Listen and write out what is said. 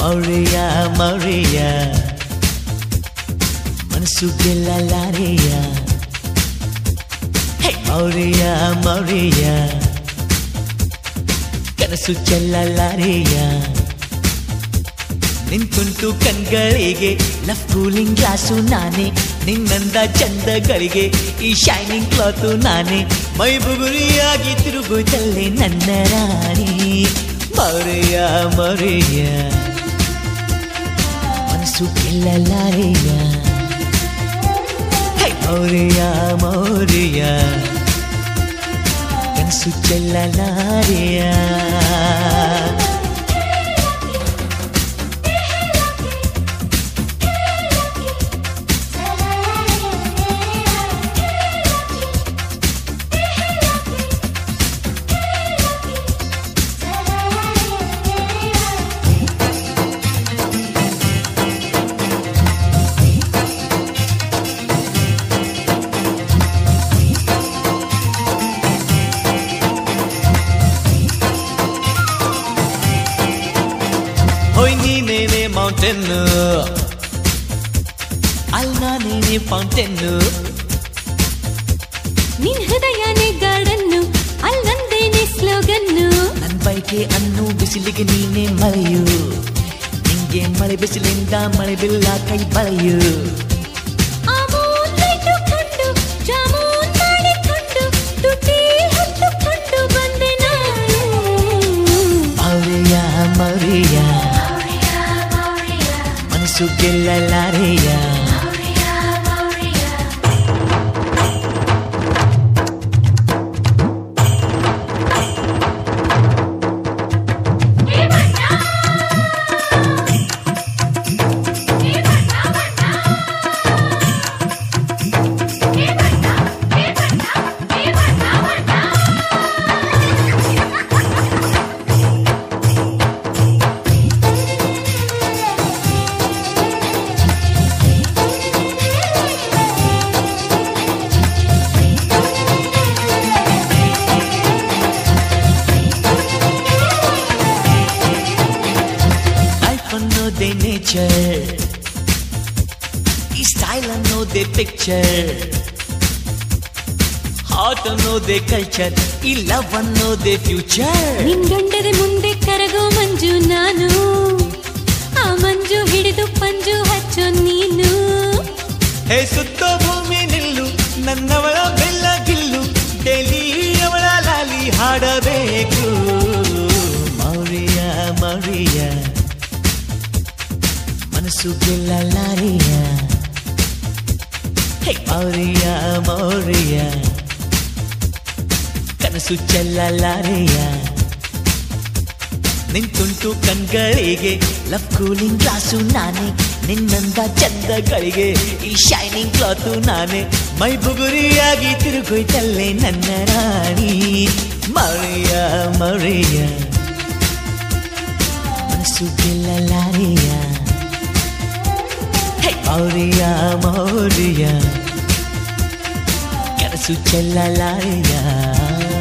ಮೌರ್ಯ ಮೌರ್ಯ ಮನಸ್ಸು ಗೆಲ್ಲಲಾರೆಯ ಹೇ ಮೌರ್ಯ ಮೌರ್ಯ ಕನಸು ಚೆಲ್ಲಲಾರೆಯ ನಿಂತುಂಟು ಕಣ್ಗಳಿಗೆ ಲಫ್ ಕೂಲಿಂಗ್ ಗ್ಲಾಸು ನಾನೇ ನಿನ್ನಂದ ಚಂದಗಳಿಗೆ ಈ ಶೈನಿಂಗ್ ಕ್ಲಾತು ನಾನೇ ಮೈ ಬುಗುರಿಯಾಗಿ ತಿರುಗುತ್ತಲ್ಲೇ ನನ್ನ ರಾಣಿ ಮೌರ್ಯ ಮೌರ್ಯ ಮನಸ್ಸು ಗೆಲ್ಲಲಾರೆಯ ಹೇ ಮೌರ್ಯ ಮೌರ್ಯ ಕನಸು ಚೆಲ್ಲಲಾರೆಯ ಹೋಯ್ ನೀನೇನೆ ಮೌಂಟೇನ್ ಅಲ್ಲ ನೀನೆ ಫೌಂಟೇನ್ ನಿನ್ ಹೃದಯನೇ ಗಾರ್ಡನ್ನು ಅಲ್ಲಂದೇನೆ ಸ್ಲೋಗನ್ನು ನನ್ ಬೈಕೆ ಅನ್ನು ಬಿಸಿಲಿಗೆ ನೀನೆ ಮಳೆಯು ನಿಂಗೆ ಮಳೆ ಬಿಸಿಲಿಂದ ಮಳೆ ಬಿಲ್ಲ ಕೈ ಬಳೆಯು ಆ ಮೂನ್ಲೈಟು ಕಂಡು ಜಾಮೂನ್ ಮಾಡಿಕೊಂಡು ತುಟಿ ಹತ್ತುಕೊಂಡು ಬಂದೆ ನಾನು ಮೌರ್ಯ ಮೌರ್ಯ ಮನಸ್ಸು ಗೆಲ್ಲಲಾರೆಯ ಲೈಫ್ ಅನ್ನೋದೇ ನೇಚರ್ ಈ ಸ್ಟೈಲ್ ಅನ್ನೋದೇ ಪಿಕ್ಚರ್ ಹಾಟ್ ಅನ್ನೋದೇ ಕಲ್ಚರ್ ಈ ಲವ್ ಅನ್ನೋದೇ ಫ್ಯೂಚರ್ ನಿನ್ ಗಂಡದ ಮುಂದೆ ಕರಗೋ ಮಂಜು ನಾನು ಆ ಮಂಜು ಹಿಡಿದು ಪಂಜು ಹಚ್ಚೋ ನೀನು ಹೇ ಸುತ್ತ ಭೂಮಿ ನಿಲ್ಲು ನನ್ನವಳ ಬೆಲ್ಲ ಗಿಲ್ಲು ಡೈಲಿ ಅವಳ ಲಾಲಿ ಹಾಡಬೇಕು ಮೌರ್ಯ ಮೌರ್ಯ ಮನಸ್ಸು ಗೆಲ್ಲಲಾರೆಯ ಹೇ ಮೌರ್ಯ ಮೌರ್ಯ ಕನಸು ಚೆಲ್ಲಲಾರೆಯ ನಿಂತುಂಟು ಕಣ್ಗಳಿಗೆ ಲವ್ ಕೂಲಿಂಗ್ ಗ್ಲಾಸು ನಾನೇ ನಿನ್ನಂದ ಚಂದಗಳಿಗೆ ಈ ಶೈನಿಂಗ್ ಕ್ಲಾತು ನಾನೇ ಮೈ ಬುಗುರಿಯಾಗಿ ತಿರುಗೋಯ್ತಲ್ಲೇ ನನ್ನ ರಾಣಿ ಮಳೆಯ ಮಳೆಯ ಮನಸ್ಸು ಗೆಲ್ಲಲಾರೆಯ ಹೇ ಮೌರ್ಯ ಮೌರ್ಯ ಕನಸು ಚೆಲ್ಲಲಾರೆಯ